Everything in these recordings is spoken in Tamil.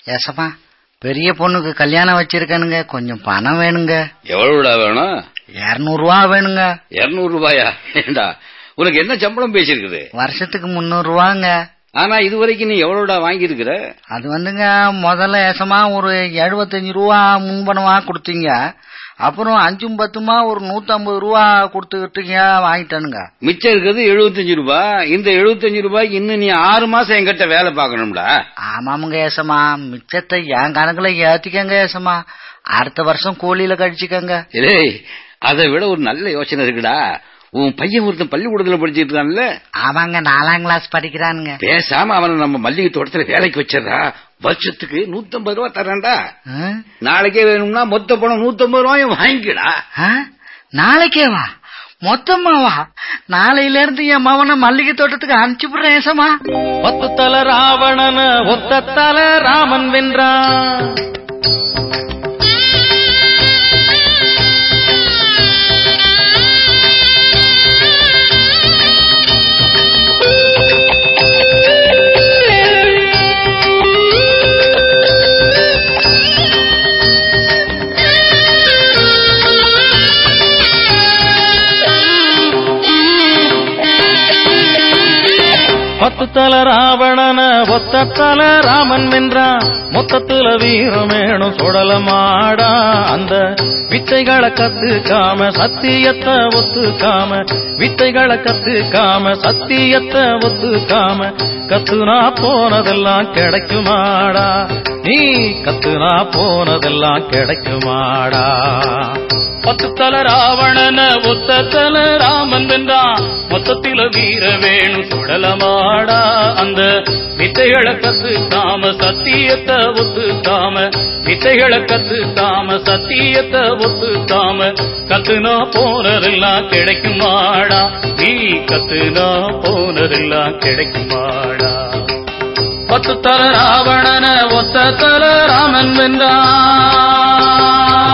ஏசப்பா பெரிய பொண்ணுக்கு கல்யாணம் வச்சிருக்கனுங்க கொஞ்சம் பணம் வேணுங்க எவ்வளவுடா வேணும் இருநூறு ரூபா வேணுங்க இருநூறு ரூபாயா ஏண்டா உனக்கு என்ன சம்பளம் பேசிருக்குது வருஷத்துக்கு முன்னூறு ரூபாங்க ஆனா இது வரைக்கும் நீ எவ்வளவுடா வாங்கி இருக்கிற அது வந்துங்க முதல்ல ஏசமா ஒரு எழுபத்தஞ்சு ரூபா முன்பணமா கொடுத்தீங்க அப்புறம் அஞ்சும் பத்துமா ஒரு நூத்தம்பது ரூபா கொடுத்துக்கிட்டீங்க வாங்கிட்டானுங்க மிச்சம் இருக்கிறது எழுபத்தஞ்சு ரூபாய் இந்த எழுபத்தஞ்சு ரூபாய்க்கு இன்னும் நீ ஆறு மாசம் என்கிட்ட வேலை பார்க்கணும்டா ஆமாமுங்க ஏசமா மிச்சத்தை என் கணக்குல ஏத்திக்கங்க ஏசமா அடுத்த வருஷம் கூலியில கழிச்சுக்கங்க ஏய் அதை விட ஒரு நல்ல யோசனை இருக்குடா உன் பையன் ஒருத்தன் பள்ளிக்கூடத்துல படிச்சிட்டு இருக்கான்ல ஆமாங்க நாலாம் கிளாஸ் படிக்கிறானுங்க பேசாம அவனை நம்ம மல்லிகை தோட்டத்துல வேலைக்கு வச்சிடறா வருஷத்துக்கு நூத்தம்பது ரூபா தரேன்டா ஆ? நாளைக்கே வேணும்னா மொத்த பணம் நூத்தம்பது ரூபாயும் வாங்கிக்கடா ஆ? நாளைக்கே வா மொத்தமா வா நாளையில இருந்து என் மவனை மல்லிகை தோட்டத்துக்கு அனுப்பிச்சுடுறேன் ஏசமா பத்து தல ராவணன ஒத்த தல ராமன் வென்றான் பத்து தல ராவணன ஒத்த தல ராமன் வென்றான் மொத்தத்துல வீரமேனும் சுடலமாடா அந்த வித்தைகளை கத்துக்காம சத்தியத்தை ஒத்துக்காம வித்தைகளை கத்துக்காம சத்தியத்தை ஒத்துக்காம கத்துனா போனதெல்லாம் கிடைக்குமாடா நீ கத்துனா போனதெல்லாம் கிடைக்குமாடா பத்து தல ராவணன ஒத்த தல ராமன் வென்றான் மொத்தத்தில வீர வேணும் சுடலமாடா அந்த வித்தைகளை கத்துக்காம சத்தியத்தை ஒத்துக்காம வித்தைகளை கத்துக்காம சத்தியத்தை ஒத்துக்காம கத்துனா போனதெல்லாம் கிடைக்குமாடா நீ கத்துனா போனதெல்லாம் கிடைக்குமாடா பத்து தல ராவணன ஒத்த தல ராமன் வென்றான்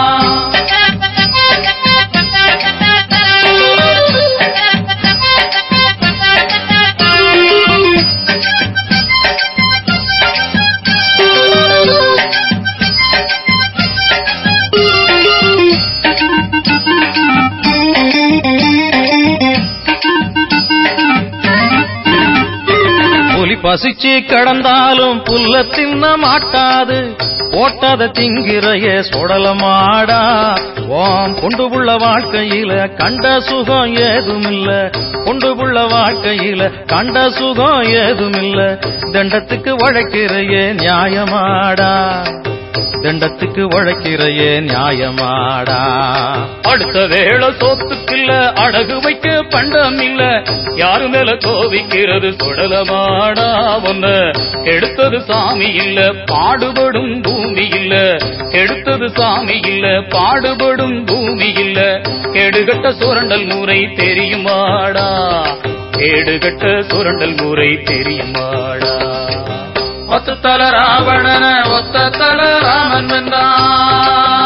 புலி பசிச்சு கடந்தாலும் புல்ல தின்ன மாட்டாது போட்டத திங்கிறைய சுடலமாடா ஓம் கொண்டு புள்ள வாழ்க்கையில கண்ட சுகம் ஏதுமில்ல கொண்டு புள்ள வாழ்க்கையில கண்ட சுகம் ஏதுமில்ல தண்டத்துக்கு உழைக்கிறையே நியாயமாடா தண்டத்துக்கு உழைக்கிறையே நியாயமாடா அடுத்த வேளை சோத்துக்கில்ல அடகு வைக்க பண்டம் இல்ல யாரு மேல கோவிக்கிறது சுடலமாடா ஒன்ன எடுத்தது சாமி இல்ல பாடுபடும் பூமி இல்ல எடுத்தது சாமி இல்ல பாடுபடும் பூமி இல்ல கெடுகட்ட சுரண்டல் முறை தெரியுமாடா கேடுகட்ட சுரண்டல் முறை தெரியுமாடா ஒத்த தல ராவணன ஒத்த தல ராமன் வென்றான்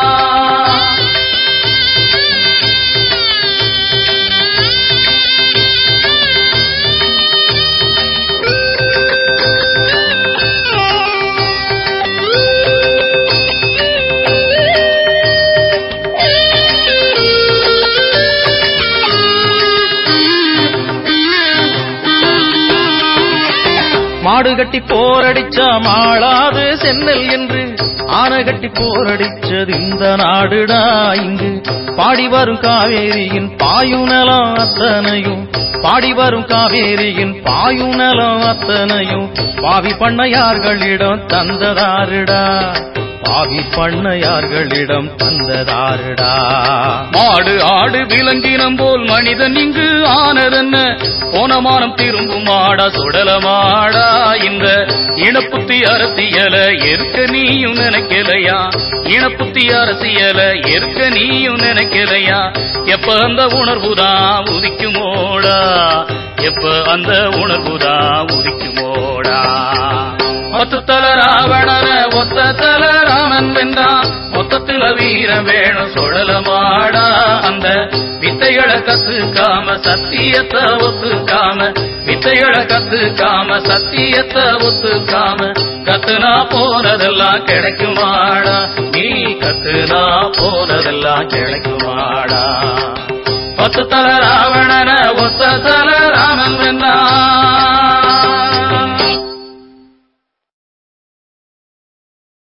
மாடு கட்டி போரடிச்சா மாளாது சென்னல் என்று ஆனை கட்டி போரடிச்சது இந்த நாடுடா இங்கு பாடி வரும் காவேரியின் பாயுநலம் அத்தனையும் பாடி வரும் காவேரியின் பாயுநலம் அத்தனையும் பாவி பண்ணையார்களிடம் தந்ததாருடா பாவி பண்ணையார்களிடம் தந்ததாருடா மாடு ஆடு விலங்கினம் போல் மனிதன் இங்கு ஆனதென்ன போனமானம் திரும்பும் மாடா சுடலமாடா இந்த இனப்புத்தி அரசியல எருக்க நீயும் நினைக்கலையா இனப்புத்தி அரசியல எருக்க நீயும் நினைக்கலையா எப்ப அந்த உணர்வுதான் உதிக்குமோடா எப்ப அந்த உணர்வுதான் உதிக்குமோடா ஒத்த தல ராவணன ஒத்த தல ராமன் வென்றான் மொத்தத்துல வீர வேணும் சுழலமாடா அந்த வித்தைகளை கத்துக்காம சத்தியத்தை ஒத்துக்காம வித்தைகளை கத்துக்காம சத்தியத்தை ஒத்துக்காம கத்துனா போன போனதெல்லாம் கிடைக்குமாடா நீ கத்துனா போனதெல்லாம் கிடைக்குமாடா பத்து தல ராவணன ஒத்த